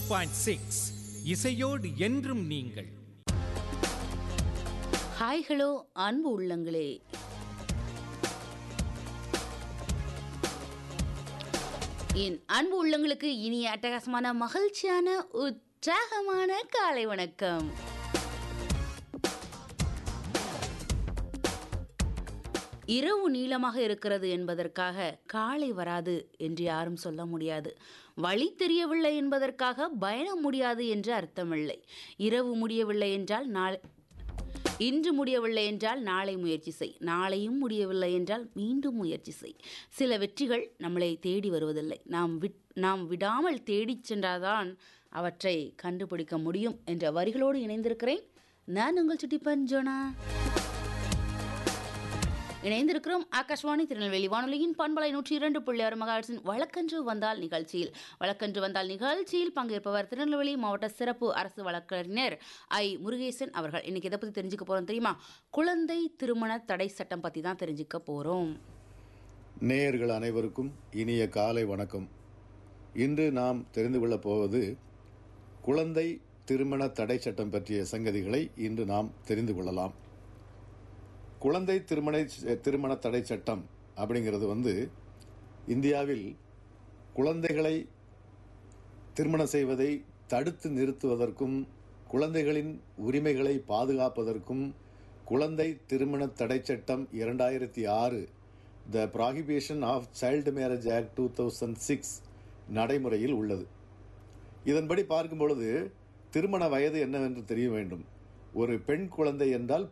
point six இசையோடு என்றும் நீங்கள் ஹாய் ஹலோ அன்பு உள்ளங்களே என் அன்பு உள்ளங்களுக்கு இனிய அட்டகாசமான மகிழ்ச்சியான உற்சாகமான காலை வணக்கம் இரவு நீளமாக இருக்கிறது என்பதற்காக காலை வராது என்று யாரும் சொல்ல முடியாது வழி தெரியவில்லை என்பதற்காக பயணம் முடியாது என்று அர்த்தமில்லை இரவு முடியவில்லை என்றால் நாளை இன்று முடியவில்லை என்றால் நாளை முயற்சி செய் நாளையும் முடியவில்லை என்றால் மீண்டும் முயற்சி செய் சில வெற்றிகள் நம்மளை தேடி வருவதில்லை நாம் விட் நாம் விடாமல் தேடிச் சென்றால்தான் அவற்றை கண்டுபிடிக்க முடியும் என்ற வரிகளோடு இணைந்திருக்கிறேன் நான் உங்கள் சுட்டி பஞ்சோனா இணைந்திருக்கிறோம் ஆகாஷ்வாணி திருநெல்வேலி வானொலியின் பண்பலை நூற்றி இரண்டு புள்ளி ஆறு மகாட்சின் வழக்கன்று வந்தால் நிகழ்ச்சியில் வழக்கன்று வந்தால் நிகழ்ச்சியில் பங்கேற்பவர் திருநெல்வேலி மாவட்ட சிறப்பு அரசு வழக்கறிஞர் ஐ முருகேசன் அவர்கள் இன்னைக்கு எதை பற்றி தெரிஞ்சுக்க போகிறோம் தெரியுமா குழந்தை திருமண தடை சட்டம் பற்றி தான் தெரிஞ்சுக்க போகிறோம் நேயர்கள் அனைவருக்கும் இனிய காலை வணக்கம் இன்று நாம் தெரிந்து கொள்ளப் போவது குழந்தை திருமண தடை சட்டம் பற்றிய சங்கதிகளை இன்று நாம் தெரிந்து கொள்ளலாம் குழந்தை திருமண திருமண தடை சட்டம் அப்படிங்கிறது வந்து இந்தியாவில் குழந்தைகளை திருமணம் செய்வதை தடுத்து நிறுத்துவதற்கும் குழந்தைகளின் உரிமைகளை பாதுகாப்பதற்கும் குழந்தை திருமண தடை சட்டம் இரண்டாயிரத்தி ஆறு the prohibition of child marriage act two thousand six நடைமுறையில் உள்ளது இதன்படி பார்க்கும் பொழுது திருமண வயது என்னவென்று தெரிய வேண்டும் ஒரு பெண் குழந்தை என்றால்